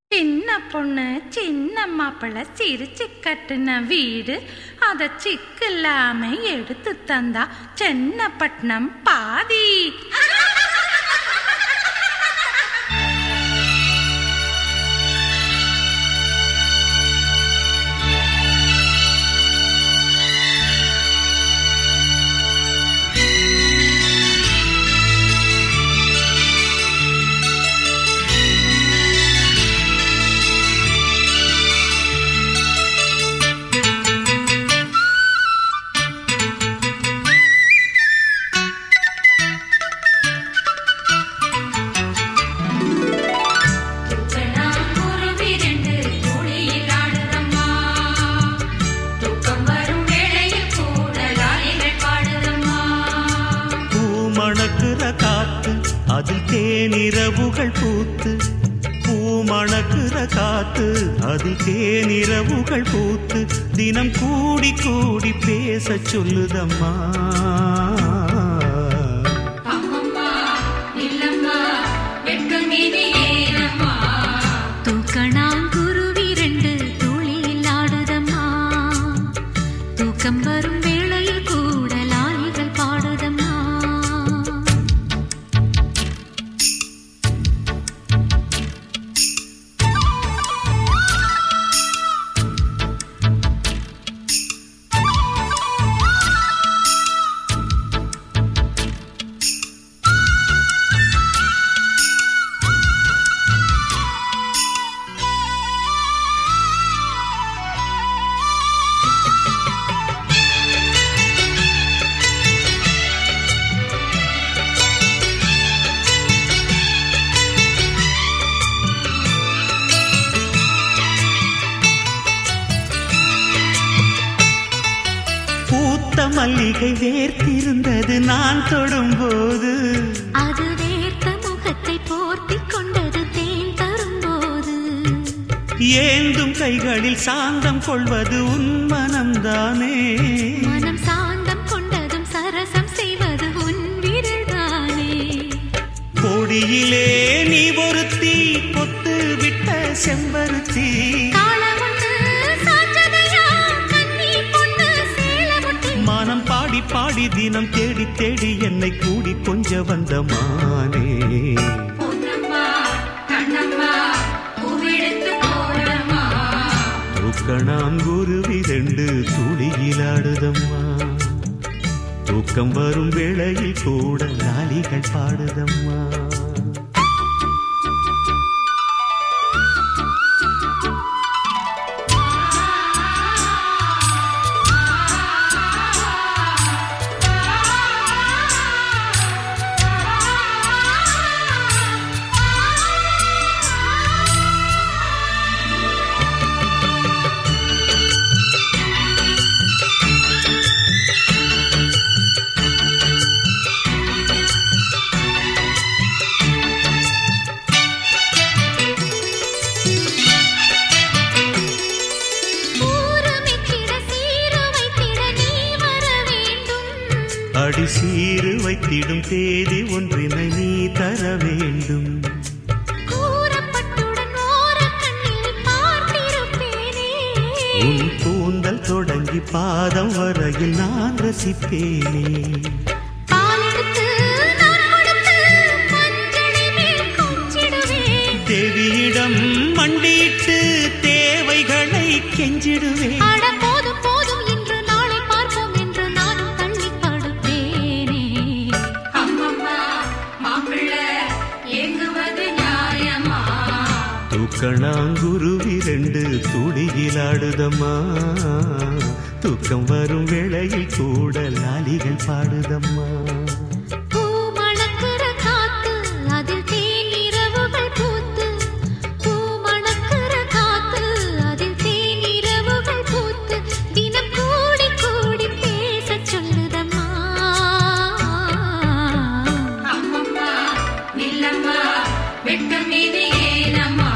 சின்ன பொண்ணு சின்ன மாப்பிள்ள சிரிச்சு கட்டுன வீடு அத சிக்கில்லாம எடுத்து தந்தா சென்னப்பட்டினம் பாதி பூ மணக்குற காத்து அதில் தேனிரவுகள் பூத்து பூ மணக்குற காத்து அதில் தேனிரவுகள் பூத்து தினம் கூடி கூடி பேச சொல்லுதம்மா தூக்கணாங்குருவி ரெண்டு துளியில் ஆடுதம்மா தூக்கம் வரும் வேளையில் கூட லாலிகள் பாடுதம்மா பூத்த மல்லிகை வேர்த்திருந்தது நான் தொடும்போது அது வேர்த்த முகத்தை போர்த்திக் கொண்டது தேன் தரும்போது ஏந்தும் கைகளில் சாந்தம் கொள்வது உன் மனம்தானே மனம் சாந்தம் கொண்டதும் சரசம் செய்வது உன் விரல்தானே கொடியிலே நீ ஒருத்தி பொத்து விட்ட செம்பருத்தி காளவண்டு சாஞ்சதையா கன்னி பொண்ணு சேலமுட்டி மானம் பாடி பாடி தினம் தேடி தேடி என்னை கூடி கொஞ்ச வந்த மானே தூக்கணாம் குருவி ரெண்டு துளியிலாடுதம்மா தூக்கம் வரும் வேளையில் கூட லாலிகள் பாடுதம்மா ஊரமைத்திட சீரு வைத்திட நீ வர வேண்டும் அடி சீரு வைத்திடும் தேதி ஒன்றினை நீ தர வேண்டும் கூறப்பட்டுடன் ஓரக்கண்ணில் பார்த்திருப்பேனே உன் கூந்தல் தொடங்கி பாதம் வரையில் நான் ரசிப்பேனே பாலெடுத்து நான் கொடுத்து மஞ்சளை மேல் கொஞ்சிடுவேன் தேவியிடம் மண்டியிட்டு தேவைகளை கெஞ்சிடுவேன் அட போதும் போதும் இன்று நாளை பார்ப்போம் என்று நானும் தள்ளி படுப்பேனே தூக்கணாங்குருவி ரெண்டு துடியிலாடுதம்மா தூக்கம் வரும் வேளையில் கூட லாலிகள் பாடுதம்மா பூ மணக்கிற காத்து அதில் தேன் இரவுகள் பூத்து பூ மணக்கிற காத்து அதில் தேன் இரவுகள் பூத்து தினம் கூடி கூடி பேசச் சொல்லுதம்மா வெட்கம் மீது ஏனம்மா